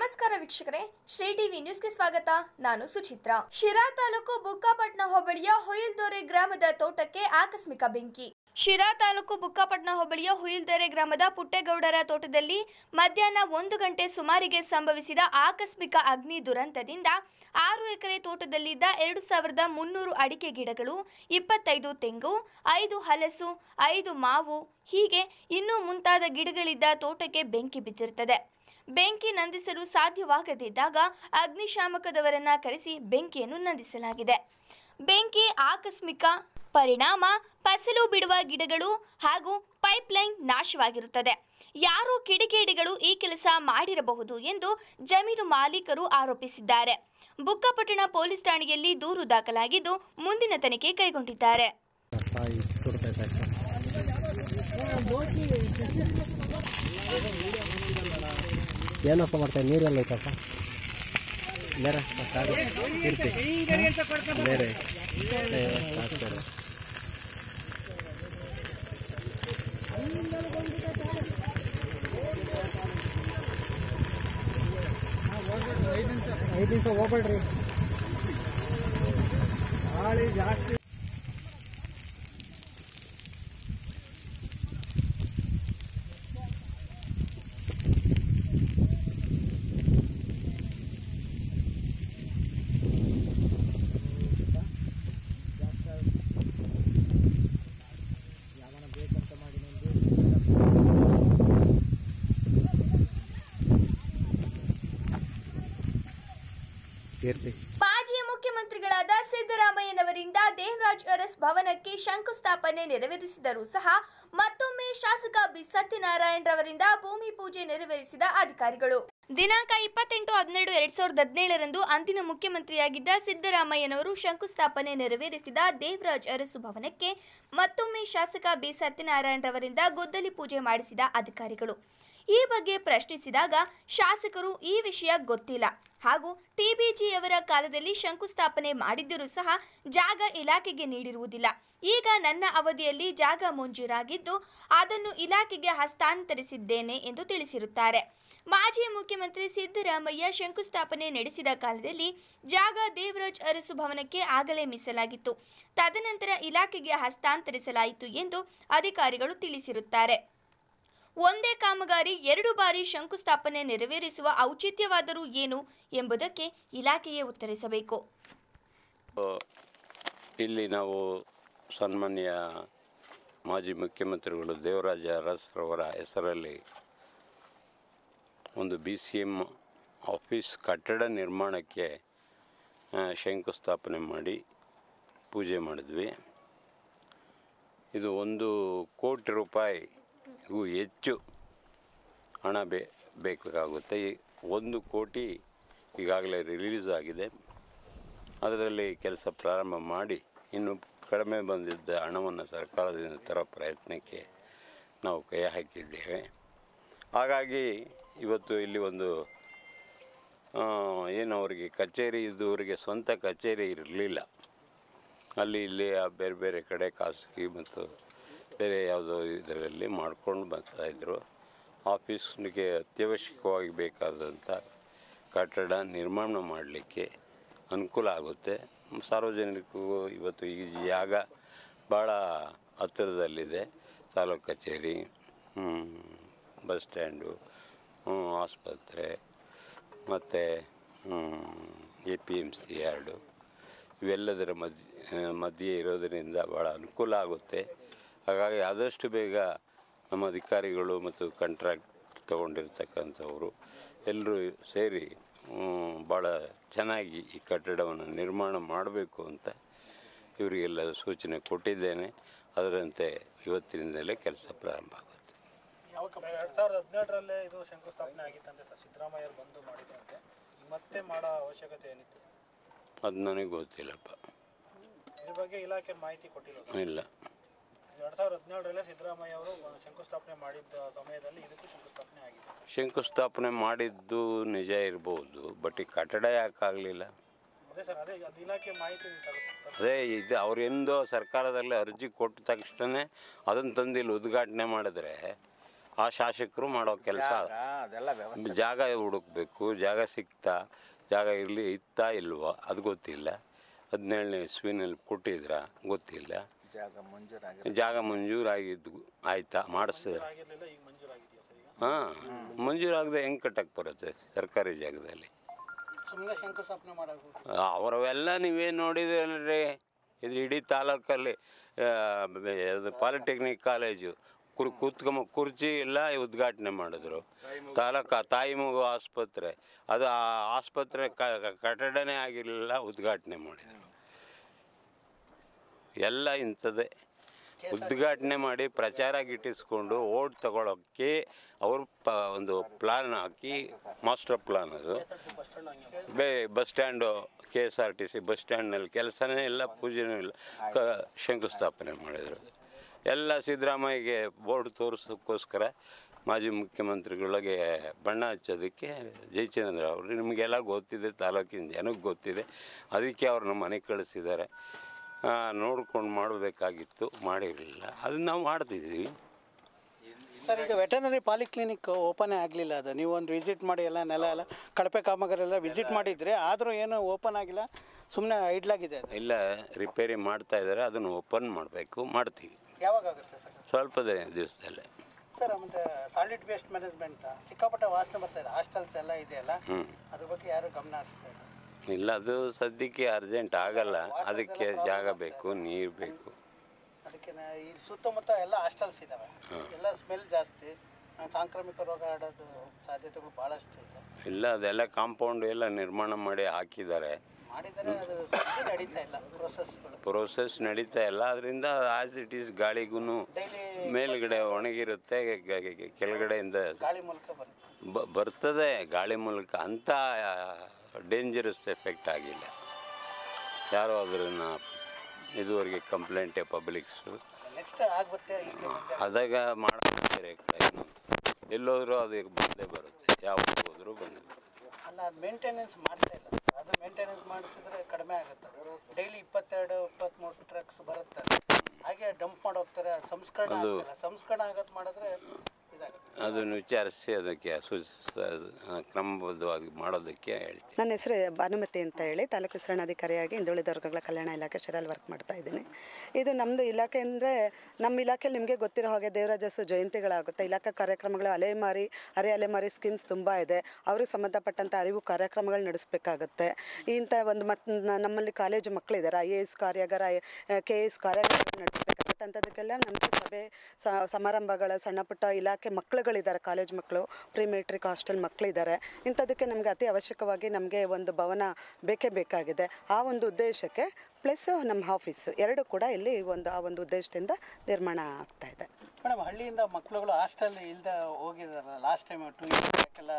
ನಮಸ್ಕಾರ ವೀಕ್ಷಕರೇ ಶ್ರೀ ಟಿವಿ ನ್ಯೂಸ್ಗೆ ಸ್ವಾಗತ ನಾನು ಸುಚಿತ್ರಾ ಶಿರಾ ತಾಲೂಕು ಬುಕ್ಕಾಪಟ್ನ ಹೋಬಳಿಯ ಹೊಯಿಲ್ದೊರೆ ಗ್ರಾಮದ ತೋಟಕ್ಕೆ ಆಕಸ್ಮಿಕ ಬೆಂಕಿ ಶಿರಾ ತಾಲೂಕು ಬುಕ್ಕಾಪಟ್ನ ಹೋಬಳಿಯ ಹುಯಿಲ್ದೊರೆ ಗ್ರಾಮದ ಪುಟ್ಟೇಗೌಡರ ತೋಟದಲ್ಲಿ ಮಧ್ಯಾಹ್ನ ಒಂದು ಗಂಟೆ ಸುಮಾರಿಗೆ ಸಂಭವಿಸಿದ ಆಕಸ್ಮಿಕ ಅಗ್ನಿ ದುರಂತದಿಂದ ಆರು ಎಕರೆ ತೋಟದಲ್ಲಿದ್ದ ಎರಡು ಸಾವಿರದ ಮುನ್ನೂರು ಅಡಿಕೆ ಗಿಡಗಳು ಇಪ್ಪತ್ತೈದು ತೆಂಗು ಐದು ಹಲಸು ಐದು ಮಾವು ಹೀಗೆ ಇನ್ನೂ ಮುಂತಾದ ಗಿಡಗಳಿದ್ದ ತೋಟಕ್ಕೆ ಬೆಂಕಿ ಬಿದ್ದಿರುತ್ತದೆ ಬೆಂಕಿ ನಂದಿಸಲು ಸಾಧ್ಯವಾಗದಿದ್ದಾಗ ಅಗ್ನಿಶಾಮಕದವರನ್ನ ಕರೆಸಿ ಬೆಂಕಿಯನ್ನು ನಂದಿಸಲಾಗಿದೆ ಬೆಂಕಿ ಆಕಸ್ಮಿಕ ಪರಿಣಾಮ ಫಸಲು ಬಿಡುವ ಗಿಡಗಳು ಹಾಗೂ ಪೈಪ್ಲೈನ್ ನಾಶವಾಗಿರುತ್ತದೆ ಯಾರೋ ಕಿಡಿಗೇಡಿಗಳು ಈ ಕೆಲಸ ಮಾಡಿರಬಹುದು ಎಂದು ಜಮೀನು ಮಾಲೀಕರು ಆರೋಪಿಸಿದ್ದಾರೆ ಬುಕ್ಕಪಟ್ಟಣ ಪೊಲೀಸ್ ಠಾಣೆಯಲ್ಲಿ ದೂರು ದಾಖಲಾಗಿದ್ದು ಮುಂದಿನ ತನಿಖೆ ಕೈಗೊಂಡಿದ್ದಾರೆ ತಾಯಿ ಕೊಡ್ತಾ ಇದ್ದಾರೆ ಏನಪ್ಪ ಮಾಡ್ತಾರೆ ನೀರೆಲ್ಲ ಐತಪ್ಪ ನೇರ ಸಾಕು ಇರ್ತಿ ಬೇರೆ ಹಾಕ್ತಾರೆ ಐದು ನಿಮಿಷ ಹೋಗ್ಬೇಡ್ರಿ ಗಾಳಿ ಜಾಸ್ತಿ ಇರ್ತಿ ಮಾಜಿ ಮುಖ್ಯಮಂತ್ರಿಗಳಾದ ಸಿದ್ದರಾಮಯ್ಯನವರಿಂದ ದೇವರಾಜ್ ಅರಸ್ ಭವನಕ್ಕೆ ಶಂಕುಸ್ಥಾಪನೆ ನೆರವೇರಿಸಿದರೂ ಸಹ ಮತ್ತೊಮ್ಮೆ ಶಾಸಕ ಬಿ ಸತ್ಯನಾರಾಯಣ ರವರಿಂದ ಭೂಮಿ ಪೂಜೆ ನೆರವೇರಿಸಿದ ಅಧಿಕಾರಿಗಳು ದಿನಾಂಕ ಇಪ್ಪತ್ತೆಂಟು ಹದಿನೇಳು ಎರಡ್ ಸಾವಿರದ ಹದಿನೇಳರಂದು ಅಂದಿನ ಮುಖ್ಯಮಂತ್ರಿಯಾಗಿದ್ದ ಸಿದ್ದರಾಮಯ್ಯನವರು ಶಂಕುಸ್ಥಾಪನೆ ನೆರವೇರಿಸಿದ ದೇವರಾಜ್ ಅರಸು ಭವನಕ್ಕೆ ಮತ್ತೊಮ್ಮೆ ಶಾಸಕ ಬಿ ಸತ್ಯನಾರಾಯಣ ರವರಿಂದ ಗುದ್ದಲಿ ಪೂಜೆ ಮಾಡಿಸಿದ ಅಧಿಕಾರಿಗಳು ಈ ಬಗ್ಗೆ ಪ್ರಶ್ನಿಸಿದಾಗ ಶಾಸಕರು ಈ ವಿಷಯ ಗೊತ್ತಿಲ್ಲ ಹಾಗೂ ಟಿಬಿಜಿಯವರ ಕಾಲದಲ್ಲಿ ಶಂಕುಸ್ಥಾಪನೆ ಮಾಡಿದ್ದರೂ ಸಹ ಜಾಗ ಇಲಾಖೆಗೆ ನೀಡಿರುವುದಿಲ್ಲ ಈಗ ನನ್ನ ಅವಧಿಯಲ್ಲಿ ಜಾಗ ಮಂಜೂರಾಗಿದ್ದು ಅದನ್ನು ಇಲಾಖೆಗೆ ಹಸ್ತಾಂತರಿಸಿದ್ದೇನೆ ಎಂದು ತಿಳಿಸಿರುತ್ತಾರೆ ಮಾಜಿ ಮುಖ್ಯಮಂತ್ರಿ ಸಿದ್ದರಾಮಯ್ಯ ಶಂಕುಸ್ಥಾಪನೆ ನಡೆಸಿದ ಕಾಲದಲ್ಲಿ ಜಾಗ ದೇವರಾಜ್ ಅರಸು ಭವನಕ್ಕೆ ಆಗಲೇ ಮೀಸಲಾಗಿತ್ತು ತದನಂತರ ಇಲಾಖೆಗೆ ಹಸ್ತಾಂತರಿಸಲಾಯಿತು ಎಂದು ಅಧಿಕಾರಿಗಳು ತಿಳಿಸಿರುತ್ತಾರೆ ಒಂದೇ ಕಾಮಗಾರಿ ಎರಡು ಬಾರಿ ಶಂಕುಸ್ಥಾಪನೆ ನೆರವೇರಿಸುವ ಔಚಿತ್ಯವಾದರೂ ಏನು ಎಂಬುದಕ್ಕೆ ಇಲಾಖೆಯೇ ಉತ್ತರಿಸಬೇಕು ಇಲ್ಲಿ ನಾವು ಸನ್ಮಾನ್ಯ ಮಾಜಿ ಮುಖ್ಯಮಂತ್ರಿಗಳು ದೇವರಾಜ ಅರಸರವರ ಹೆಸರಲ್ಲಿ ಒಂದು ಬಿ ಸಿ ಎಮ್ ಆಫೀಸ್ ಕಟ್ಟಡ ನಿರ್ಮಾಣಕ್ಕೆ ಆ, ಶಂಕುಸ್ಥಾಪನೆ ಮಾಡಿ ಪೂಜೆ ಮಾಡಿದ್ವಿ ಇದು ಒಂದು ಕೋಟಿ ರೂಪಾಯಿಗೂ ಹೆಚ್ಚು ಹಣ ಬೇ ಬೇಕಾಗುತ್ತೆ ಈ ಒಂದು ಕೋಟಿ ಈಗಾಗಲೇ ರಿಲೀಸ್ ಆಗಿದೆ ಅದರಲ್ಲಿ ಕೆಲಸ ಪ್ರಾರಂಭ ಮಾಡಿ ಇನ್ನು ಕಡಿಮೆ ಬಂದಿದ್ದ ಹಣವನ್ನು ಸರ್ಕಾರದಿಂದ ತರೋ ಪ್ರಯತ್ನಕ್ಕೆ ನಾವು ಕೈ ಹಾಕಿದ್ದೇವೆ ಹಾಗಾಗಿ ಇವತ್ತು ಇಲ್ಲಿ ಒಂದು ಆ, ಏನು ಅವರಿಗೆ ಕಚೇರಿ ಇದ್ದವರಿಗೆ ಸ್ವಂತ ಕಚೇರಿ ಇರಲಿಲ್ಲ ಅಲ್ಲಿ ಇಲ್ಲಿ ಆ ಬೇರೆ ಬೇರೆ ಕಡೆ ಖಾಸಗಿ ಮತ್ತು ಬೇರೆ ಯಾವುದೋ ಇದರಲ್ಲಿ ಮಾಡ್ಕೊಂಡು ಬರ್ತಾಯಿದ್ರು ಆಫೀಸ್ನಿಗೆ ಅತ್ಯವಶ್ಯಕವಾಗಿ ಬೇಕಾದಂಥ ಕಟ್ಟಡ ನಿರ್ಮಾಣ ಮಾಡಲಿಕ್ಕೆ ಅನುಕೂಲ ಆಗುತ್ತೆ ಸಾರ್ವಜನಿಕರಿಗೂ ಇವತ್ತು ಈ ಜಾಗ ಭಾಳ ಹತ್ತಿರದಲ್ಲಿದೆ ತಾಲೂಕು ಕಚೇರಿ ಹ್ಮ್, ಬಸ್ ಸ್ಟ್ಯಾಂಡು ಹ್ಮ್, ಆಸ್ಪತ್ರೆ ಮತ್ತು A P M C yard ಇವೆಲ್ಲದರ ಮಧ್ಯ ಮಧ್ಯೆ ಇರೋದರಿಂದ ಭಾಳ ಅನುಕೂಲ ಆಗುತ್ತೆ ಹಾಗಾಗಿ ಆದಷ್ಟು ಬೇಗ ನಮ್ಮ ಅಧಿಕಾರಿಗಳು ಮತ್ತು ಕಾಂಟ್ರಾಕ್ಟ್ ತೊಗೊಂಡಿರ್ತಕ್ಕಂಥವರು ಎಲ್ಲರೂ ಸೇರಿ ಹ್ಮ್, ಭಾಳ ಚೆನ್ನಾಗಿ ಈ ಕಟ್ಟಡವನ್ನು ನಿರ್ಮಾಣ ಮಾಡಬೇಕು ಅಂತ ಇವರಿಗೆಲ್ಲ ಸೂಚನೆ ಕೊಟ್ಟಿದ್ದೇನೆ ಅದರಂತೆ ಇವತ್ತಿನಿಂದಲೇ ಕೆಲಸ ಪ್ರಾರಂಭ ಆಗುತ್ತೆ ಯಾವ ಎರಡ್ ಸಾವಿರದ ಹದಿನೇಳರಲ್ಲೇ ಇದು ಶಂಕುಸ್ಥಾಪನೆ ಆಗಿತ್ತಂತೆ ಸರ್ ಸಿದ್ದರಾಮಯ್ಯ ಅವ್ರು ಬಂದು ಮಾಡಿದ್ರಂತೆ ಈಗ ಮತ್ತೆ ಮಾಡೋ ಅವಶ್ಯಕತೆ ಏನಿತ್ತು ಸರ್ ಅದು ನನಗೆ ಗೊತ್ತಿಲ್ಲಪ್ಪ ಇದ್ರ ಬಗ್ಗೆ ಇಲಾಖೆ ಮಾಹಿತಿ ಕೊಟ್ಟಿಲ್ಲ ಸರ್ ಇಲ್ಲ ಎರಡ್ ಸಾವಿರದ ಹದಿನೇಳರಲ್ಲೇ ಸಿದ್ದರಾಮಯ್ಯ ಅವರು ಶಂಕುಸ್ಥಾಪನೆ ಮಾಡಿದ್ದ ಸಮಯದಲ್ಲಿ ಇದಕ್ಕೂ ಶಂಕುಸ್ಥಾಪನೆ ಆಗಿದೆ ಶಂಕುಸ್ಥಾಪನೆ ಮಾಡಿದ್ದು ನಿಜ ಇರ್ಬೋದು ಬಟ್ ಈ ಕಟ್ಟಡ ಯಾಕೆ ಆಗಲಿಲ್ಲ ಅದೇ ಸರ್ ಅದೇ ಅದು ಇಲಾಖೆ ಮಾಹಿತಿ ತಗುತ್ತೆ ಅದೇ ಇದು ಅವ್ರೆಂದೋ ಸರ್ಕಾರದಲ್ಲಿ ಅರ್ಜಿ ಕೊಟ್ಟ ತಕ್ಷಣ ಅದನ್ನು ತಂದು ಇಲ್ಲಿ ಉದ್ಘಾಟನೆ ಮಾಡಿದ್ರೆ ಆ ಶಾಸಕರು ಮಾಡೋ ಕೆಲಸ ಅದೆಲ್ಲ ವ್ಯವಸ್ಥೆ ಜಾಗ ಹುಡುಕ್ಬೇಕು ಜಾಗ ಸಿಗ್ತಾ ಜಾಗ ಇರಲಿ ಇತ್ತಾ ಇಲ್ವೋ ಅದು ಗೊತ್ತಿಲ್ಲ ಹದಿನೇಳನೇ ಇಸ್ವಿನಲ್ಲಿ ಕೊಟ್ಟಿದ್ರ ಗೊತ್ತಿಲ್ಲ ಜಾಗ ಮಂಜೂರಾಗಿ ಜಾಗ ಮಂಜೂರಾಗಿದ್ದು ಆಯ್ತಾ ಮಾಡಿಸಿದ್ರೆ ಆಗಿರ್ಲಿಲ್ಲ ಈಗ ಮಂಜೂರಾಗಿದೆಯಾ ಸರ್ ಈಗ ಹಾಂ ಮಂಜೂರಾಗದೆ ಹೆಂಗೆ ಕಟ್ಟಕ್ಕೆ ಬರುತ್ತೆ ಸರ್ಕಾರಿ ಜಾಗದಲ್ಲಿ ಸುಮ್ಮನೆ ಶಂಕುಸ್ಥಾಪನೆ ಮಾಡೋದು ಅವರವೆಲ್ಲ ನೀವೇ ನೋಡಿದ್ರಲ್ರಿ ಇದು ಇಡೀ ತಾಲೂಕಲ್ಲಿ ಆ, ಅದು ಪಾಲಿಟೆಕ್ನಿಕ್ ಕಾಲೇಜು ಕುರ್ ಕೂತ್ಕೊಂಬ ಕುರ್ಚಿ ಎಲ್ಲ ಉದ್ಘಾಟನೆ ಮಾಡಿದ್ರು ತಾಲೂಕು ತಾಯಿ ಮಗು ಆಸ್ಪತ್ರೆ ಅದು ಆ ಆಸ್ಪತ್ರೆ ಕ- ಕ- ಕಟ್ಟಡನೇ ಆಗಿರಲಿಲ್ಲ ಉದ್ಘಾಟನೆ ಮಾಡಿದರು ಎಲ್ಲ ಇಂಥದ್ದೇ ಉದ್ಘಾಟನೆ ಮಾಡಿ ಪ್ರಚಾರ ಗಿಟ್ಟಿಸ್ಕೊಂಡು ಓಟ್ ತಗೊಳ್ಳೋಕ್ಕೆ ಅವರು ಪ ಒಂದು ಪ್ಲಾನ್ ಹಾಕಿ ಮಾಸ್ಟರ್ ಪ್ಲಾನ್ ಅದು ಬೇ bus stand K S R T C bus ಸ್ಟ್ಯಾಂಡ್ನಲ್ಲಿ ಕೆಲಸನೇ ಇಲ್ಲ ಪೂಜೆನೂ ಇಲ್ಲ ಕ ಶಂಕುಸ್ಥಾಪನೆ ಮಾಡಿದರು ಎಲ್ಲ ಸಿದ್ದರಾಮಯ್ಯಗೆ ಬೋರ್ಡ್ ತೋರಿಸೋಕ್ಕೋಸ್ಕರ ಮಾಜಿ ಮುಖ್ಯಮಂತ್ರಿಗಳಿಗೆ ಬಣ್ಣ ಹಚ್ಚೋದಕ್ಕೆ ಜಯಚಂದ್ರ ಅವರು ನಿಮಗೆಲ್ಲ ಗೊತ್ತಿದೆ ತಾಲೂಕಿನ ಜನಕ್ಕೆ ಗೊತ್ತಿದೆ ಅದಕ್ಕೆ ಅವ್ರನ್ನ ಮನೆಗೆ ಕಳಿಸಿದ್ದಾರೆ ನೋಡ್ಕೊಂಡು ಮಾಡಬೇಕಾಗಿತ್ತು ಮಾಡಿರಲಿಲ್ಲ ಅದನ್ನ ನಾವು ಮಾಡ್ತಿದ್ದೀವಿ ಸರ್ ಈಗ ವೆಟರ್ನರಿ ಪಾಲಿಕ್ಲಿನಿಕ್ ಓಪನ್ ಆಗಲಿಲ್ಲ ಅದು ನೀವು ಒಂದು ವಿಸಿಟ್ ಮಾಡಿ ಎಲ್ಲ ನೆಲ ಎಲ್ಲ ಕಳಪೆ ಕಾಮಗಾರಿ ಎಲ್ಲ ವಿಸಿಟ್ ಮಾಡಿದ್ರಿ ಆದರೂ ಏನು ಓಪನ್ ಆಗಿಲ್ಲ ಸುಮ್ಮನೆ ಐಡ್ಲಾಗಿದೆ ಅದು ಇಲ್ಲ ರಿಪೇರಿ ಮಾಡ್ತಾ ಇದ್ದಾರೆ ಅದನ್ನು ಓಪನ್ ಮಾಡಬೇಕು ಮಾಡ್ತೀವಿ ಯಾವಾಗ ಆಗುತ್ತೆ ಸರ್ ಸ್ವಲ್ಪ ದಿವಸದಲ್ಲೇ ಸರ್ ಮತ್ತು ಸಾಲಿಡ್ ವೇಸ್ಟ್ ಮ್ಯಾನೇಜ್ಮೆಂಟ್ ಸಿಕ್ಕಾಪಟ್ಟೆ ವಾಸನೆ ಬರ್ತಾ ಇದೆ ಹಾಸ್ಟೆಲ್ಸ್ ಎಲ್ಲ ಇದೆಯಲ್ಲ ಹ್ಮ್. ಅದ್ರ ಬಗ್ಗೆ ಯಾರು ಗಮನ ಹರಿಸ್ತಾ ಇಲ್ಲ ಇಲ್ಲ ಅದು ಸದ್ಯಕ್ಕೆ ಅರ್ಜೆಂಟ್ ಆಗಲ್ಲ ಅದಕ್ಕೆ ಜಾಗ ಬೇಕು ನೀರು ಬೇಕು ಅದಕ್ಕೆ ನಾ- ಈ ಸುತ್ತಮುತ್ತ ಎಲ್ಲ ಹಾಸ್ಟೆಲ್ಸ್ ಇದ್ದಾವೆ ಎಲ್ಲ ಸ್ಮೆಲ್ ಜಾಸ್ತಿ ಆ, ಸಾಂಕ್ರಾಮಿಕ ರೋಗ ಹರಡೋದು ಸಾಧ್ಯತೆಗಳು ಭಾಳಷ್ಟು ಇದೆ ಇಲ್ಲ ಅದೆಲ್ಲ ಕಾಂಪೌಂಡ್ ಎಲ್ಲ ನಿರ್ಮಾಣ ಮಾಡಿ ಹಾಕಿದ್ದಾರೆ ಮಾಡಿದರೆ ಅದು ಸದ್ಯ ನಡೀತಾ ಇಲ್ಲ ಪ್ರೊಸೆಸ್ಗಳು ಪ್ರೋಸೆಸ್ ನಡೀತಾ ಇಲ್ಲ ಅದರಿಂದ ಆಸ್ ಇಟ್ ಈಸ್ ಗಾಳಿಗೂ ಡೈಲಿ ಮೇಲ್ಗಡೆ ಒಣಗಿರುತ್ತೆ ಗ- ಗ- ಗ- ಕೆಳಗಡೆಯಿಂದ ಗಾಳಿ ಮೂಲಕ ಬರುತ್ತೆ ಬ- ಬರ್ತದೆ ಗಾಳಿ ಮೂಲಕ ಅಂಥ ಡೇಂಜರಸ್ ಎಫೆಕ್ಟ್ ಆಗಿಲ್ಲ ಯಾರೋ ಅದನ್ನು ಇದುವರೆಗೆ ಕಂಪ್ಲೇಂಟೇ ಪಬ್ಲಿಕ್ಸು ನೆಕ್ಸ್ಟ್ ಆಗುತ್ತೆ ಈಗ ಅದಾಗ ಮಾಡೋಣ ಬೇರೆ ಕಡೆ ಇನ್ನೊಂದು. ಎಲ್ಲೋದ್ರೂ ಅದು ಬಂದೇ ಬರುತ್ತೆ ಯಾವಾಗ ಹೋದ್ರೂ ಬಂದೇ ಬರುತ್ತೆ ಅಲ್ಲ ಅದು ಮೇಂಟೆನೆನ್ಸ್ ಮಾಡ್ತಾ ಇಲ್ಲ ಅದು ಮೇಂಟೆನೆನ್ಸ್ ಮಾಡಿಸಿದ್ರೆ ಕಡಿಮೆ ಆಗುತ್ತೆ ಡೈಲಿ ಇಪ್ಪತ್ತೆರಡು ಇಪ್ಪತ್ತ್ಮೂರು ಟ್ರಕ್ಸ್ ಬರುತ್ತೆ ಹಾಗೆ ಡಂಪ್ ಮಾಡಿ ಹೋಗ್ತಾರೆ ಅದು ಸಂಸ್ಕರಣೆ ಆಗ್ತಿಲ್ಲ ಸಂಸ್ಕರಣೆ ಆಗತ್ತೆ ಮಾಡಿದ್ರೆ ಇದಾಗುತ್ತೆ ಅದನ್ನು ವಿಚಾರಿಸಿ ಅದಕ್ಕೆ ಸು ಕ್ರಮಬದ್ಧವಾಗಿ ಮಾಡೋದಕ್ಕೆ ಹೇಳ್ತೀನಿ ನನ್ನ ಹೆಸರು ಭಾನುಮತಿ ಅಂತ ಹೇಳಿ ತಾಲೂಕು ವಿಸ್ತರಣಾಧಿಕಾರಿಯಾಗಿ ಹಿಂದುಳಿದ ವರ್ಗಗಳ ಕಲ್ಯಾಣ ಇಲಾಖೆ ಶಿರಲ್ಲಿ ವರ್ಕ್ ಮಾಡ್ತಾ ಇದ್ದೀನಿ ಇದು ನಮ್ಮದು ಇಲಾಖೆ ಅಂದರೆ ನಮ್ಮ ಇಲಾಖೆಯಲ್ಲಿ ನಿಮಗೆ ಗೊತ್ತಿರೋ ಹಾಗೆ ದೇವರಾಜಸು ಜಯಂತಿಗಳಾಗುತ್ತೆ ಇಲಾಖಾ ಕಾರ್ಯಕ್ರಮಗಳು ಅಲೆಮಾರಿ ಅರೆ ಅಲೆಮಾರಿ ಸ್ಕೀಮ್ಸ್ ತುಂಬ ಇದೆ ಅವ್ರಿಗೆ ಸಂಬಂಧಪಟ್ಟಂಥ ಅರಿವು ಕಾರ್ಯಕ್ರಮಗಳು ನಡೆಸಬೇಕಾಗುತ್ತೆ ಇಂಥ ಒಂದು ಮತ್ತು ನಮ್ಮಲ್ಲಿ ಕಾಲೇಜು ಮಕ್ಕಳಿದ್ದಾರೆ ಐ ಎ ಎಸ್ ಕಾರ್ಯಾಗಾರ ಕೆ ಎ ಎಸ್ ಕಾರ್ಯಾಗಾರ ನಡೆಸಬೇಕಾಗುತ್ತೆ ಅಂಥದಕ್ಕೆಲ್ಲ ನಮಗೆ ಸಭೆ ಸ- ಸಮಾರಂಭಗಳ ಸಣ್ಣ ಪುಟ್ಟ ಇಲಾಖೆ ಮಕ್ಕಳುಗಳಿದ್ದಾರೆ ಕಾಲೇಜ್ ಮಕ್ಕಳು ಪ್ರಿ ಮೆಟ್ರಿಕ್ ಹಾಸ್ಟೆಲ್ ಮಕ್ಕಳಿದ್ದಾರೆ ಇಂಥದಕ್ಕೆ ನಮಗೆ ಅತಿ ಅವಶ್ಯಕವಾಗಿ ನಮಗೆ ಒಂದು ಭವನ ಬೇಕೇ ಬೇಕಾಗಿದೆ ಆ ಒಂದು ಉದ್ದೇಶಕ್ಕೆ ಪ್ಲಸ್ ನಮ್ಮ ಆಫೀಸು ಎರಡು ಕೂಡ ಇಲ್ಲಿ ಒಂದು ಆ ಒಂದು ಉದ್ದೇಶದಿಂದ ನಿರ್ಮಾಣ ಆಗ್ತಾ ಇದೆ ಮೇಡಮ್ ಹಳ್ಳಿಯಿಂದ ಮಕ್ಕಳುಗಳು ಹಾಸ್ಟೆಲ್ ಇಲ್ಲದೆ ಹೋಗಿದಾರಲ್ಲ ಲಾಸ್ಟ್ ಟೈಮ್ ಟು ಇಯರ್ಸ್ ಬ್ಯಾಕೆಲ್ಲ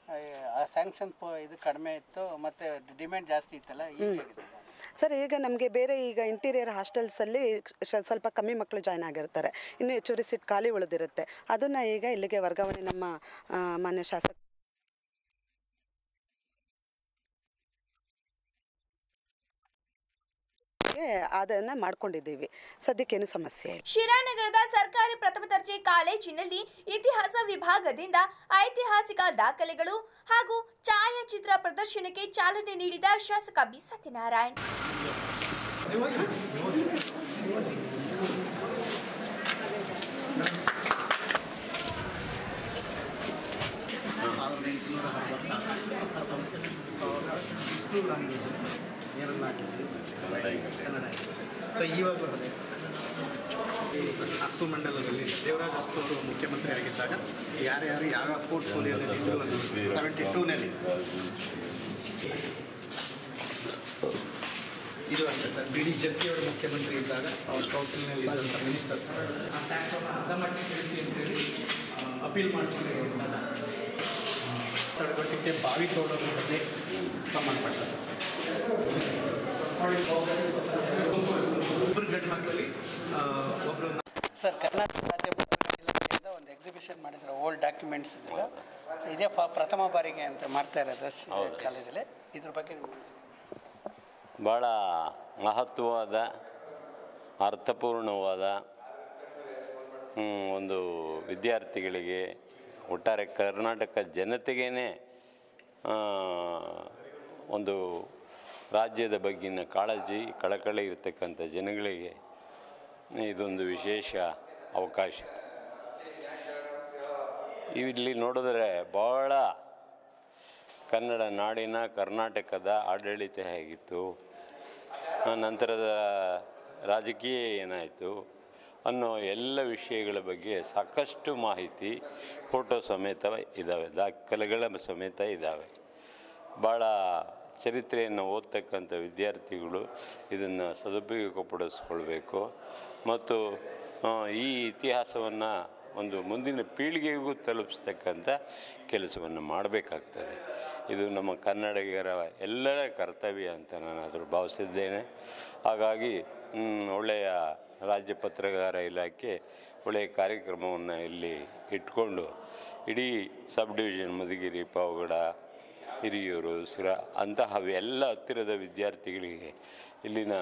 ಆ ಸ್ಯಾಂಕ್ಷನ್ ಇದು ಕಡಿಮೆ ಇತ್ತು ಮತ್ತು ಡಿಮ್ಯಾಂಡ್ ಜಾಸ್ತಿ ಇತ್ತಲ್ಲ ಈಗ ಹೇಗಿದೆ? ಸರ್ ಈಗ ನಮಗೆ ಬೇರೆ ಈಗ ಇಂಟೀರಿಯರ್ ಹಾಸ್ಟೆಲ್ಸಲ್ಲಿ ಶ- ಸ್ವಲ್ಪ ಕಮ್ಮಿ ಮಕ್ಕಳು ಜಾಯ್ನ್ ಆಗಿರ್ತಾರೆ ಇನ್ನು ಹೆಚ್ಚುವರಿ ಸೀಟ್ ಖಾಲಿ ಉಳಿದಿರುತ್ತೆ ಅದನ್ನು ಈಗ ಇಲ್ಲಿಗೆ ವರ್ಗಾವಣೆ ನಮ್ಮ ಆ, ಮಾನ್ಯ ಶಾಸಕ ಅದನ್ನು ಮಾಡ್ಕೊಂಡಿದ್ದೀವಿ ಸದ್ಯಕ್ಕೇನು ಸಮಸ್ಯೆ ಇಲ್ಲ ಶಿರಾನಗರದ ಸರ್ಕಾರಿ ಪ್ರಥಮ ದರ್ಜೆ ಕಾಲೇಜಿನಲ್ಲಿ ಇತಿಹಾಸ ವಿಭಾಗದಿಂದ ಐತಿಹಾಸಿಕ ದಾಖಲೆಗಳು ಹಾಗೂ ಛಾಯಾಚಿತ್ರ ಪ್ರದರ್ಶನಕ್ಕೆ ಚಾಲನೆ ನೀಡಿದ ಶಾಸಕ ಬಿ ಸತ್ಯನಾರಾಯಣ್ ಸೊ ಇವಾಗ ಅಕ್ಸು ಮಂಡಲದಲ್ಲಿ ದೇವರಾಜ್ ಅಕ್ಸು ಅವರು ಮುಖ್ಯಮಂತ್ರಿ ಆಗಿದ್ದಾಗ ಯಾರ್ಯಾರು ಯಾವ್ಯಾವ ಪೋರ್ಟ್ಫೋಲಿಯೋದಲ್ಲಿ ಇದ್ದು ಒಂದು ಸೆವೆಂಟಿ ಟೂನಲ್ಲಿ ಇದು ಅಂತ ಸರ್ ಬಿ ಡಿ ಜತ್ತಿ ಅವರು ಮುಖ್ಯಮಂತ್ರಿ ಇದ್ದಾಗ ಅವ್ರ ಕೌನ್ಸಿಲ್ನಲ್ಲಿ ಇದ್ದಂಥ ಮಿನಿಸ್ಟರ್ಸ್ ಆ ಟ್ಯಾಕ್ಸನ್ನು ಅರ್ಧ ಮಟ್ಟಿಗೆ ತಿಳಿಸಿ ಅಂತೇಳಿ ಅಪೀಲ್ ಮಾಡ್ಕೊಂಡಿರುವಂಥದ್ದು ಚಟುವಟಿಕೆ ಬಾವಿ ತೋಡೋದ್ರ ಬಗ್ಗೆ ಸಂಬಂಧಪಟ್ಟದ್ದು ಒಬ್ಬರು ಗಂಡು ಮಕ್ಕಳಲ್ಲಿ ಒಬ್ಬರು ಸರ್ ಕರ್ನಾಟಕ ರಾಜ್ಯ ಮುದ್ರಣ ಇಲಾಖೆಯಿಂದ ಒಂದು ಎಕ್ಸಿಬಿಷನ್ ಮಾಡಿದ್ರು ಓಲ್ಡ್ ಡಾಕ್ಯುಮೆಂಟ್ಸ್ ಇದೆಲ್ಲ ಇದೇ ಫ ಪ್ರಥಮ ಬಾರಿಗೆ ಅಂತ ಮಾಡ್ತಾ ಇರೋದು ಶ- ಕಾಲೇಜಲ್ಲಿ ಇದ್ರ ಬಗ್ಗೆ ನಿಮ್ಮ ಅನಿಸಿಕೆ? ಭಾಳ ಮಹತ್ವವಾದ ಅರ್ಥಪೂರ್ಣವಾದ ಹ್ಮ್, ಒಂದು ವಿದ್ಯಾರ್ಥಿಗಳಿಗೆ ಒಟ್ಟಾರೆ ಕರ್ನಾಟಕ ಜನತೆಗೇ ಒಂದು ರಾಜ್ಯದ ಬಗ್ಗಿನ ಕಾಳಜಿ ಕಳಕಳಿ ಇರತಕ್ಕಂಥ ಜನಗಳಿಗೆ ಇದೊಂದು ವಿಶೇಷ ಅವಕಾಶ ಇಲ್ಲಿ ನೋಡಿದ್ರೆ ಭಾಳ ಕನ್ನಡ ನಾಡಿನ ಕರ್ನಾಟಕದ ಆಡಳಿತ ಹೇಗಿತ್ತು ಆ ನಂತರದ ರಾಜಕೀಯ ಏನಾಯಿತು ಅನ್ನೋ ಎಲ್ಲ ವಿಷಯಗಳ ಬಗ್ಗೆ ಸಾಕಷ್ಟು ಮಾಹಿತಿ ಫೋಟೋ ಸಮೇತ ಇದ್ದಾವೆ ದಾಖಲೆಗಳ ಸಮೇತ ಇದ್ದಾವೆ ಭಾಳ ಚರಿತ್ರೆಯನ್ನು ಓದ್ತಕ್ಕಂಥ ವಿದ್ಯಾರ್ಥಿಗಳು ಇದನ್ನು ಸದುಪಯೋಗಪಡಿಸ್ಕೊಳ್ಬೇಕು ಮತ್ತು ಆ, ಈ ಇತಿಹಾಸವನ್ನು ಒಂದು ಮುಂದಿನ ಪೀಳಿಗೆಗೂ ತಲುಪಿಸ್ತಕ್ಕಂಥ ಕೆಲಸವನ್ನು ಮಾಡಬೇಕಾಗ್ತದೆ ಇದು ನಮ್ಮ ಕನ್ನಡಿಗರ ಎಲ್ಲರ ಕರ್ತವ್ಯ ಅಂತ ನಾನು ಅದ್ರ ಭಾವಿಸಿದ್ದೇನೆ ಹಾಗಾಗಿ ಮ್, ಒಳ್ಳೆಯ ರಾಜ್ಯ ಪತ್ರಗಾರ ಇಲಾಖೆ ಒಳ್ಳೆಯ ಕಾರ್ಯಕ್ರಮವನ್ನು ಇಲ್ಲಿ ಇಟ್ಕೊಂಡು ಇಡೀ ಸಬ್ ಡಿವಿಷನ್ ಮಧುಗಿರಿ ಪಾವಗಡ ಹಿರಿಯೂರು ಸಿರ ಅಂತಹ ಎಲ್ಲ ಹತ್ತಿರದ ವಿದ್ಯಾರ್ಥಿಗಳಿಗೆ ಇಲ್ಲಿನ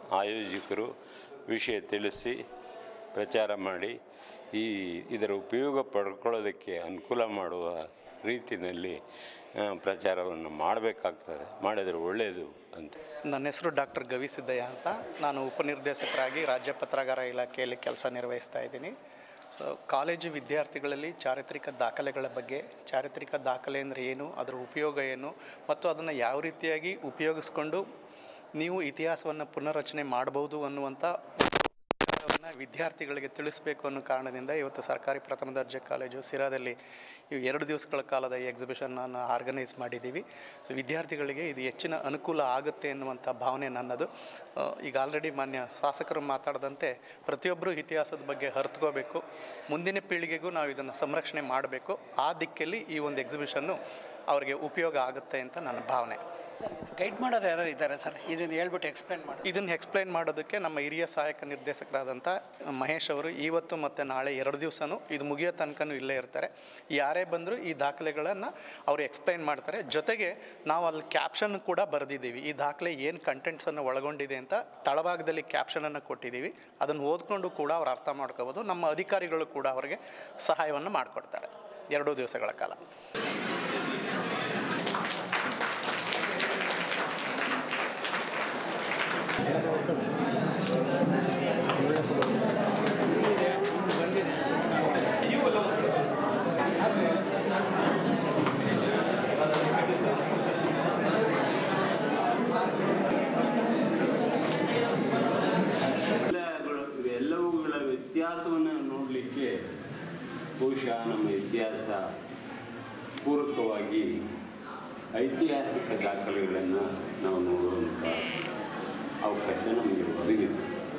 ಆಯೋಜಕರು ವಿಷಯ ತಿಳಿಸಿ ಪ್ರಚಾರ ಮಾಡಿ ಈ ಇದರ ಉಪಯೋಗ ಪಡ್ಕೊಳ್ಳೋದಕ್ಕೆ ಅನುಕೂಲ ಮಾಡುವ ರೀತಿಯಲ್ಲಿ ಆ, ಪ್ರಚಾರವನ್ನು ಮಾಡಬೇಕಾಗ್ತದೆ ಮಾಡಿದರೆ ಒಳ್ಳೆಯದು ಅಂತ ನನ್ನ ಹೆಸರು ಡಾಕ್ಟರ್ ಗವಿ ಸಿದ್ದಯ್ಯ ಅಂತ ನಾನು ಉಪನಿರ್ದೇಶಕರಾಗಿ ರಾಜ್ಯ ಪತ್ರಗಾರ ಇಲಾಖೆಯಲ್ಲಿ ಕೆಲಸ ನಿರ್ವಹಿಸ್ತಾ ಇದ್ದೀನಿ ಸೊ ಕಾಲೇಜು ವಿದ್ಯಾರ್ಥಿಗಳಲ್ಲಿ ಚಾರಿತ್ರಿಕ ದಾಖಲೆಗಳ ಬಗ್ಗೆ ಚಾರಿತ್ರಿಕ ದಾಖಲೆ ಅಂದರೆ ಏನು ಅದರ ಉಪಯೋಗ ಏನು ಮತ್ತು ಅದನ್ನು ಯಾವ ರೀತಿಯಾಗಿ ಉಪಯೋಗಿಸ್ಕೊಂಡು ನೀವು ಇತಿಹಾಸವನ್ನು ಪುನರ್ರಚನೆ ಮಾಡ್ಬೋದು ಅನ್ನುವಂಥ ವಿಚಾರವನ್ನು ವಿದ್ಯಾರ್ಥಿಗಳಿಗೆ ತಿಳಿಸಬೇಕು ಅನ್ನೋ ಕಾರಣದಿಂದ ಇವತ್ತು ಸರ್ಕಾರಿ ಪ್ರಥಮ ದರ್ಜೆ ಕಾಲೇಜು ಸಿರಾದಲ್ಲಿ ಇವು ಎರಡು ದಿವಸಗಳ ಕಾಲದ ಈ ಎಕ್ಸಿಬಿಷನನ್ನು ಆರ್ಗನೈಸ್ ಮಾಡಿದ್ದೀವಿ ಸೊ ವಿದ್ಯಾರ್ಥಿಗಳಿಗೆ ಇದು ಹೆಚ್ಚಿನ ಅನುಕೂಲ ಆಗುತ್ತೆ ಎನ್ನುವಂಥ ಭಾವನೆ ನನ್ನದು ಆ, ಈಗ ಆಲ್ರೆಡಿ ಮಾನ್ಯ ಶಾಸಕರು ಮಾತಾಡಿದಂತೆ ಪ್ರತಿಯೊಬ್ಬರು ಇತಿಹಾಸದ ಬಗ್ಗೆ ಅರ್ಥಕೋಬೇಕು ಮುಂದಿನ ಪೀಳಿಗೆಗೂ ನಾವು ಇದನ್ನು ಸಂರಕ್ಷಣೆ ಮಾಡಬೇಕು ಆ ದಿಕ್ಕಲ್ಲಿ ಈ ಒಂದು ಎಕ್ಸಿಬಿಷನ್ನು ಅವರಿಗೆ ಉಪಯೋಗ ಆಗುತ್ತೆ ಅಂತ ನನ್ನ ಭಾವನೆ ಸರ್ ಗೈಡ್ ಮಾಡೋದು ಯಾರು ಇದ್ದಾರೆ ಸರ್ ಇದನ್ನು ಹೇಳ್ಬಿಟ್ಟು ಎಕ್ಸ್ಪ್ಲೇನ್ ಮಾಡಿ ಇದನ್ನು ಎಕ್ಸ್ಪ್ಲೈನ್ ಮಾಡೋದಕ್ಕೆ ನಮ್ಮ ಹಿರಿಯ ಸಹಾಯಕ ನಿರ್ದೇಶಕರಾದಂಥ ಮಹೇಶ್ ಅವರು ಇವತ್ತು ಮತ್ತು ನಾಳೆ ಎರಡು ದಿವಸನೂ ಇದು ಮುಗಿಯೋ ತನಕನೂ ಇಲ್ಲೇ ಇರ್ತಾರೆ ಯಾರೇ ಬಂದರೂ ಈ ದಾಖಲೆಗಳನ್ನು ಅವರು ಎಕ್ಸ್ಪ್ಲೈನ್ ಮಾಡ್ತಾರೆ ಜೊತೆಗೆ ನಾವು ಅಲ್ಲಿ ಕ್ಯಾಪ್ಷನ್ ಕೂಡ ಬರೆದಿದ್ದೀವಿ ಈ ದಾಖಲೆ ಏನು ಕಂಟೆಂಟ್ಸನ್ನು ಒಳಗೊಂಡಿದೆ ಅಂತ ತಳಭಾಗದಲ್ಲಿ ಕ್ಯಾಪ್ಷನನ್ನು ಕೊಟ್ಟಿದ್ದೀವಿ ಅದನ್ನು ಓದ್ಕೊಂಡು ಕೂಡ ಅವ್ರು ಅರ್ಥ ಮಾಡ್ಕೋಬೋದು ನಮ್ಮ ಅಧಿಕಾರಿಗಳು ಕೂಡ ಅವರಿಗೆ ಸಹಾಯವನ್ನು ಮಾಡಿಕೊಡ್ತಾರೆ ಎರಡೂ ದಿವಸಗಳ ಕಾಲ ಎಲ್ಲಗಳು ಎಲ್ಲವುಗಳ ವ್ಯತ್ಯಾಸವನ್ನು ನೋಡಲಿಕ್ಕೆ ಬಹುಶಃ ನಮ್ಮ ಇತಿಹಾಸ ಪೂರಕವಾಗಿ ಐತಿಹಾಸಿಕ ದಾಖಲೆಗಳನ್ನು ನಾವು ನೋಡುವಂಥ ಅವಕಾಶ ನಮಗೆ ಒದಗಿದೆ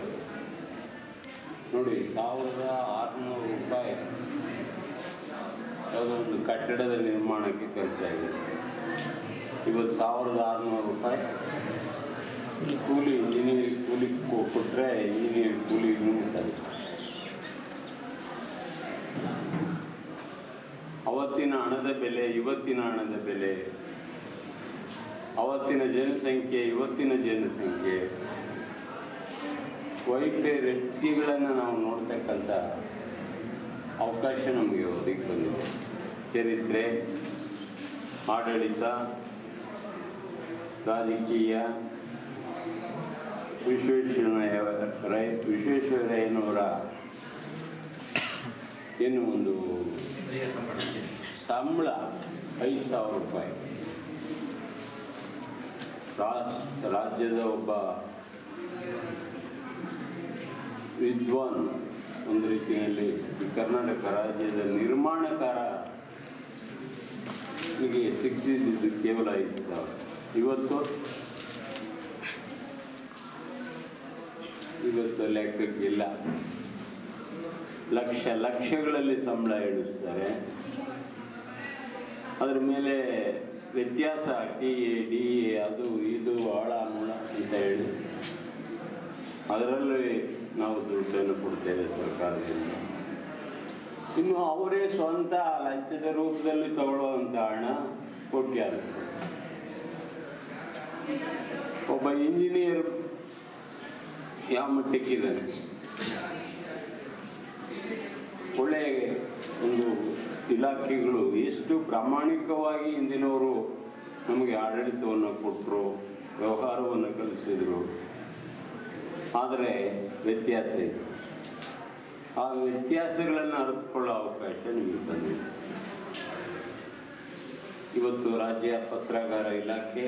ನೋಡಿ ಸಾವಿರದ ಆರುನೂರು ರೂಪಾಯಿ ಯಾವುದೋ ಒಂದು ಕಟ್ಟಡದ ನಿರ್ಮಾಣಕ್ಕೆ ಖರ್ಚಾಗಿದೆ ಇವತ್ತು ಸಾವಿರದ ಆರುನೂರು ರೂಪಾಯಿ ಕೂಲಿ ಇಂಜಿನಿಯರ್ ಕೂಲಿ ಕೊ- ಕೊಟ್ರೆ ಇಂಜಿನಿಯರ್ ಕೂಲಿ ಮುಟ್ತಾರೆ ಅವತ್ತಿನ ಹಣದ ಬೆಲೆ ಇವತ್ತಿನ ಹಣದ ಬೆಲೆ ಅವತ್ತಿನ ಜನಸಂಖ್ಯೆ ಇವತ್ತಿನ ಜನಸಂಖ್ಯೆ ವೈಪರೀತ್ಯಗಳನ್ನು ನಾವು ನೋಡ್ತಕ್ಕಂಥ ಅವಕಾಶ ನಮಗೆ ಒದಗಿ ಬಂದಿದೆ ಚರಿತ್ರೆ ಆಡಳಿತ ರಾಜಕೀಯ ವಿಶ್ವೇಶ್ವರಯ್ಯ ರೈ ವಿಶ್ವೇಶ್ವರಯ್ಯನವರ ಏನು ಒಂದು ಸಂಬಳ ಐದು ಸಾವಿರ ರೂಪಾಯಿ ರಾಜ್- ರಾಜ್ಯದ ಒಬ್ಬ ವಿದ್ವಾನ್ ಒಂದು ರೀತಿಯಲ್ಲಿ ಈ ಕರ್ನಾಟಕ ರಾಜ್ಯದ ನಿರ್ಮಾಣಕಾರ ನಿಮಗೆ ಸಿಕ್ಕಿದ್ದು ಕೇವಲ ಐದು ಸಾವಿರ ಇವತ್ತು ಇವತ್ತು ಲೆಕ್ಕಕ್ಕಿಲ್ಲ ಲಕ್ಷ ಲಕ್ಷಗಳಲ್ಲಿ ಸಂಬಳ ಎಣಿಸ್ತಾರೆ ಅದ್ರ ಮೇಲೆ ವ್ಯತ್ಯಾಸ ಟಿ ಎ ಡಿ ಎ ಅದು ಇದು ಆಳ ಮೂಳ ಅಂತ ಹೇಳಿ ಅದರಲ್ಲಿ ನಾವು ದುಡ್ಡನ್ನು ಕೊಡ್ತೇವೆ ಸರ್ಕಾರದಿಂದ ಇನ್ನು ಅವರೇ ಸ್ವಂತ ಲಂಚದ ರೂಪದಲ್ಲಿ ತಗೊಳ್ಳುವಂಥ ಹಣ ಕೋಟ್ಯಾಂತರ ಒಬ್ಬ ಇಂಜಿನಿಯರ್ ಯಾವ ಮಟ್ಟಕ್ಕಿದ್ದಾನೆ ಒಳ್ಳೆಯ ಒಂದು ಇಲಾಖೆಗಳು ಎಷ್ಟು ಪ್ರಾಮಾಣಿಕವಾಗಿ ಇಂದಿನವರು ನಮಗೆ ಆಡಳಿತವನ್ನು ಕೊಟ್ಟರು ವ್ಯವಹಾರವನ್ನು ಕಲಿಸಿದರು ಆದರೆ ವ್ಯತ್ಯಾಸ ಇದೆ ಆ ವ್ಯತ್ಯಾಸಗಳನ್ನು ಅರಿತುಕೊಳ್ಳೋ ಅವಕಾಶ ನಿಮಗೆ ಬಂದಿದೆ ಇವತ್ತು ರಾಜ್ಯ ಪತ್ರಗಾರ ಇಲಾಖೆ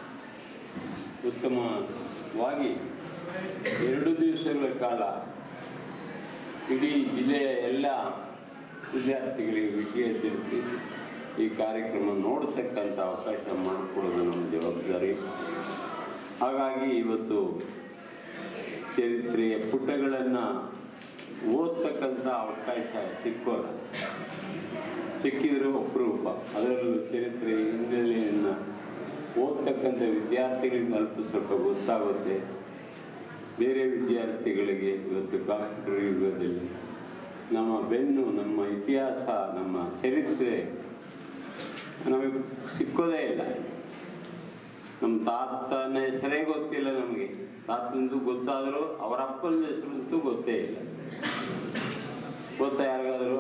ಉತ್ತಮವಾಗಿ ಎರಡು ದಿವಸಗಳ ಕಾಲ ಇಡೀ ಜಿಲ್ಲೆಯ ಎಲ್ಲ ವಿದ್ಯಾರ್ಥಿಗಳಿಗೆ ವಿಷಯ ತಿಳಿಸಿ ಈ ಕಾರ್ಯಕ್ರಮ ನೋಡ್ತಕ್ಕಂಥ ಅವಕಾಶ ಮಾಡಿಕೊಡೋದು ನಮ್ಮ ಜವಾಬ್ದಾರಿ ಹಾಗಾಗಿ ಇವತ್ತು ಚರಿತ್ರೆಯ ಪುಟಗಳನ್ನು ಓದ್ತಕ್ಕಂಥ ಅವಕಾಶ ಸಿಕ್ಕೋಲ್ಲ ಸಿಕ್ಕಿದರೂ ಅಪರೂಪ ಅದರಲ್ಲೂ ಚರಿತ್ರೆ ಹಿನ್ನೆಲೆಯನ್ನು ಓದ್ತಕ್ಕಂಥ ವಿದ್ಯಾರ್ಥಿಗಳಿಗೆ ಅಲ್ಪ ಸ್ವಲ್ಪ ಗೊತ್ತಾಗುತ್ತೆ ಬೇರೆ ವಿದ್ಯಾರ್ಥಿಗಳಿಗೆ ಇವತ್ತು ಕಂಪ್ಯೂಟರ್ ಯುಗದಲ್ಲಿ ನಮ್ಮ ಬೆನ್ನು ನಮ್ಮ ಇತಿಹಾಸ ನಮ್ಮ ಚರಿತ್ರೆ ನಮಗೆ ಸಿಕ್ಕೋದೇ ಇಲ್ಲ ನಮ್ಮ ತಾತನ ಹೆಸರೇ ಗೊತ್ತಿಲ್ಲ ನಮಗೆ ತಾತಂದು ಗೊತ್ತಾದರೂ ಅವರ ಅಪ್ಪನ ಹೆಸರಂತೂ ಗೊತ್ತೇ ಇಲ್ಲ ಗೊತ್ತಾ ಯಾರಿಗಾದರೂ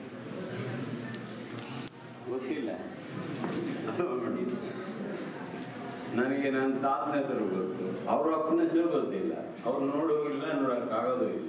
ಗೊತ್ತಿಲ್ಲ ನೋಡಿ ನನಗೆ ನನ್ನ ತಾತನ ಹೆಸರು ಗೊತ್ತು ಅವ್ರ ಅಪ್ಪನ ಹೆಸರು ಗೊತ್ತಿಲ್ಲ ಅವ್ರು ನೋಡುವುದಿಲ್ಲ ನೋಡೋಕ್ಕಾಗೋದು ಇಲ್ಲ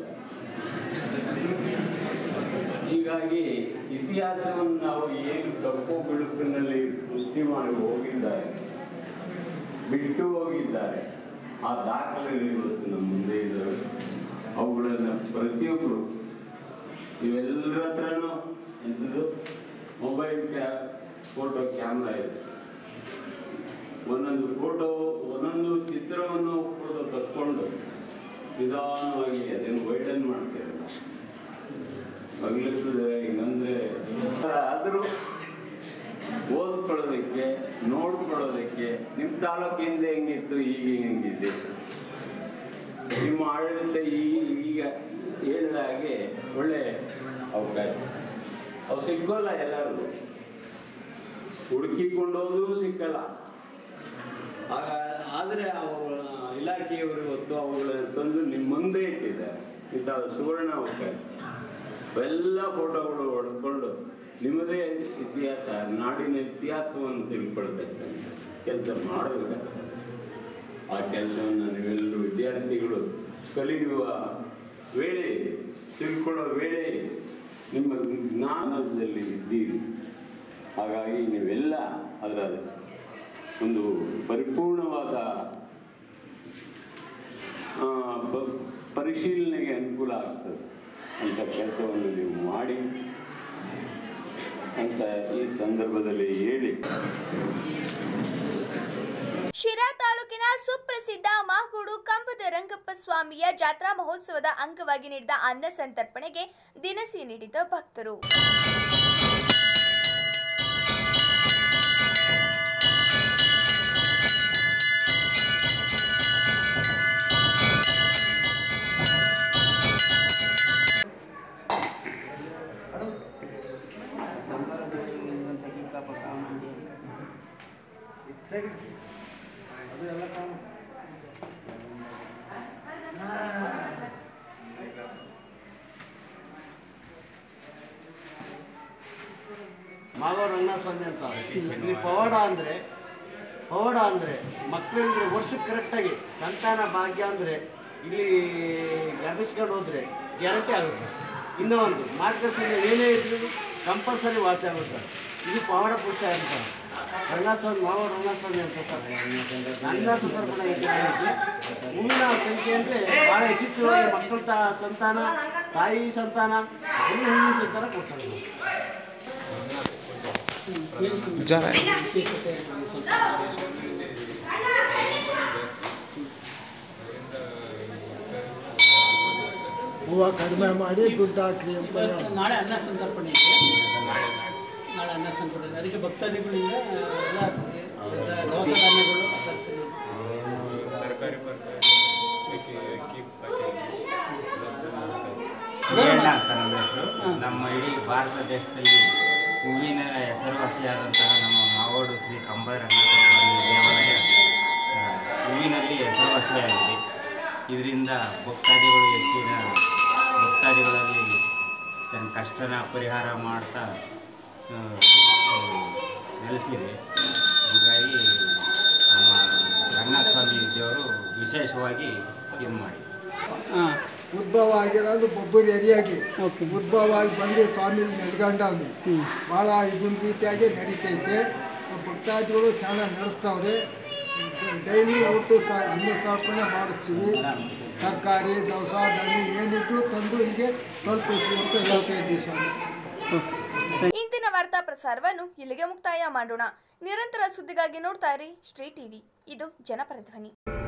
ಹೀಗಾಗಿ ಇತಿಹಾಸವನ್ನು ನಾವು ಏನು ಕಪ್ಪು ಬಿಳುಪಿನಲ್ಲಿ ಸೃಷ್ಟಿ ಮಾಡಿ ಹೋಗಿದ್ದಾರೆ ಬಿಟ್ಟು ಹೋಗಿದ್ದಾರೆ ಆ ದಾಖಲೆಗಳು ಇವತ್ತು ನಮ್ಮ ಮುಂದೆ ಇದ್ದಾವೆ ಅವುಗಳನ್ನು ಪ್ರತಿಯೊಬ್ಬರು ಇವೆಲ್ಲರ ಹತ್ರನೂ ಎಂಥದ್ದು ಮೊಬೈಲ್ ಕ್ಯಾ ಫೋಟೋ ಕ್ಯಾಮ್ರಾ ಇದೆ ಒಂದೊಂದು ಫೋಟೋ ಒಂದೊಂದು ಚಿತ್ರವನ್ನು ಫೋಟೋ ತಕ್ಕೊಂಡು ನಿಧಾನವಾಗಿ ಅದನ್ನು ವೈಡನ್ ಮಾಡ್ತಿರಲ್ಲ ಬಗ್ಲಿರ್ತದೆ ಹಿಂಗಂದ್ರೆ ಆದರೂ ಓದ್ಕೊಳ್ಳೋದಕ್ಕೆ ನೋಡ್ಕೊಳ್ಳೋದಕ್ಕೆ ನಿಮ್ಮ ತಾಲೂಕಿಂದ ಹೆಂಗಿತ್ತು ಈಗ ಹೆಂಗಿದೆ ನಿಮ್ಮ ಆಡಳಿತ ಈ ಈಗ ಹೇಳಿದ ಹಾಗೆ ಒಳ್ಳೆ ಅವಕಾಶ ಅವು ಸಿಕ್ಕೋಲ್ಲ ಎಲ್ಲರಿಗೂ ಹುಡುಕಿಕೊಂಡೋದ್ರೂ ಸಿಕ್ಕಲ್ಲ ಆದರೆ ಅವರ ಇಲಾಖೆಯವರು ಇವತ್ತು ಅವುಗಳನ್ನು ತಂದು ನಿಮ್ಮ ಮುಂದೆ ಇಟ್ಟಿದ್ದಾರೆ ಇಂಥ ಸುವರ್ಣ ಅವಕಾಶ ಎಲ್ಲ ಫೋಟೋಗಳು ಹೊಡ್ಕೊಂಡು ನಿಮ್ಮದೇ ಇತಿಹಾಸ ನಾಡಿನ ಇತಿಹಾಸವನ್ನು ತಿಳ್ಕೊಳ್ತಕ್ಕಂಥ ಕೆಲಸ ಮಾಡಬೇಕಾಗ್ತದೆ ಆ ಕೆಲಸವನ್ನು ನೀವೆಲ್ಲರೂ ವಿದ್ಯಾರ್ಥಿಗಳು ಕಲಿಯುವ ವೇಳೆ ತಿಳ್ಕೊಳ್ಳೋ ವೇಳೆ ನಿಮ್ಮ ಜ್ಞಾನದಲ್ಲಿ ಇದ್ದೀರಿ ಹಾಗಾಗಿ ನೀವೆಲ್ಲ ಅದರ ಒಂದು ಪರಿಪೂರ್ಣವಾದ ಆ, ಬ- ಪರಿಶೀಲನೆಗೆ ಅನುಕೂಲ ಆಗ್ತದೆ ಅಂತ ಕೆಲಸವನ್ನು ನೀವು ಮಾಡಿ ಅಂತ ಈ ಸಂದರ್ಭದಲ್ಲಿ ಹೇಳಿ ಶಿರಾ ತಾಲೂಕಿನ ಸುಪ್ರಸಿದ್ಧ ಮಾಗೂಡು ಕಂಬದ ರಂಗಪ್ಪ ಸ್ವಾಮಿಯ ಜಾತ್ರಾ ಮಹೋತ್ಸವದ ಅಂಗವಾಗಿ ನಡೆದ ಅನ್ನ ಸಂತರ್ಪಣೆಗೆ ದಿನಸಿ ನೀಡಿದ ಭಕ್ತರು ಮಾವ ರಂಗಸ್ವಾಮಿ ಅಂತ ಇಲ್ಲಿ ಪವಾಡ ಅಂದರೆ ಪವಾಡ ಅಂದರೆ ಮಕ್ಕಳಿಗೆ ವರ್ಷಕ್ಕೆ ಕರೆಕ್ಟಾಗಿ ಸಂತಾನ ಭಾಗ್ಯ ಅಂದರೆ ಇಲ್ಲಿ ಗಮಿಸ್ಕೊಂಡು ಹೋದ್ರೆ ಗ್ಯಾರಂಟಿ ಆಗುತ್ತೆ ಇನ್ನೂ ಒಂದು ಮಾರ್ಗದರ್ಶನ ಏನೇ ಇದ್ರು ಕಂಪಲ್ಸರಿ ವಾಸಿ ಆಗುತ್ತೆ ಸರ್ ಇದು ಪವಾಡ ಪುರುಷ ಅಂತ ರಂಗಸ್ವಾಮಿ ಮಾವ ರಂಗಸ್ವಾಮಿ ಅಂತ ಸರ್ ನನ್ನ ಸಂದರ್ಭ ಮುಂದಿನ ಸಂಖ್ಯೆ ಅಂದರೆ ಭಾಳ ಯಶಸ್ವಿಯಾಗಿ ಮಕ್ಕಳ ತ ಸಂತಾನ ತಾಯಿ ಸಂತಾನ ಎಲ್ಲ ಹಿಂದಿನ ಸಂತಾನ ಕೊಡ್ತಾರೆ ಸರ್ ಹೂವು ಕಡಿಮೆ ಮಾಡಿ ದುಡ್ಡು ಹಾಕ್ರಿ ಅಂತ ನಾಳೆ ಅನ್ನ ಸಂತರ್ಪಣೆ ಇದೆ ನಾಳೆ ಅನ್ನ ಸಂತರ್ಪಣೆ ಅದಕ್ಕೆ ಭಕ್ತಾದಿಗಳಿಂದ ಎಲ್ಲ ದವಸ ಧಾನ್ಯಗಳು ವಿಜಯಣ್ಣ ಅಂತ ನಮ್ಮ ಹೆಸರು ನಮ್ಮ ಇಡೀ ಭಾರತ ದೇಶದಲ್ಲಿ ಹೂವಿನ ಹೆಸರುವಾಸಿಯಾದಂತಹ ನಮ್ಮ ಮಾಗೋಡು ಶ್ರೀ ಕಂಬ ರಂಗಸ್ವಾಮಿ ದೇವಾಲಯ ಆ, ಹೂವಿನಲ್ಲಿ ಹೆಸರುವಾಸಿಯಾಗಿದೆ ಇದರಿಂದ ಭಕ್ತಾದಿಗಳು ಹೆಚ್ಚಿನ ಭಕ್ತಾದಿಗಳಲ್ಲಿ ತನ್ನ ಕಷ್ಟನ ಪರಿಹಾರ ಮಾಡ್ತಾ ಆ, ಆ, ನೆಲೆಸಿದೆ ಹೀಗಾಗಿ ನಮ್ಮ ರಂಗನಾಥ ಸ್ವಾಮಿ ದೇವರು ವಿಶೇಷವಾಗಿ ಇದು ಮಾಡಿ ಉದ್ಭವ ಆಗಿರೋದು ಬೊಬ್ಬರು ಎರಿಯಾಗಿ ಉದ್ಭವ ಆಗಿ ಬಂದು ಸ್ವಾಮಿ ನೆಲೆಗೊಂಡವ್ನು ಭಾಳ ಇದೊಂದು ರೀತಿಯಾಗಿ ನಡೀತೈತೆ ಭಕ್ತಾದಿಗಳು ಚೆನ್ನಾಗಿ ನಡೆಸ್ತಾವ್ರೆ ಡೈಲಿ ಊಟ ಸಹ ಅನ್ನ ಸ್ಥಾಪನೆ ಮಾಡಿಸ್ತೀವಿ ತರಕಾರಿ ದವಸ ಧಾನ್ಯ ಏನಿದ್ದು ತಂದು ಇಲ್ಲಿಗೆ ತಲುಪಿಸ್ತೀವಿ ಅಂತ ಹೇಳ್ತಾ ಇದ್ದೀವಿ ಸ್ವಾಮಿ ಇಂದಿನ ವಾರ್ತಾ ಪ್ರಸಾರವನ್ನು ಇಲ್ಲಿಗೆ ಮುಕ್ತಾಯ ಮಾಡೋಣ ನಿರಂತರ ಸುದ್ದಿಗಾಗಿ ನೋಡ್ತಾ ಇರಿ ಶ್ರೀ ಟಿವಿ ಇದು ಜನಪರ ಧ್ವನಿ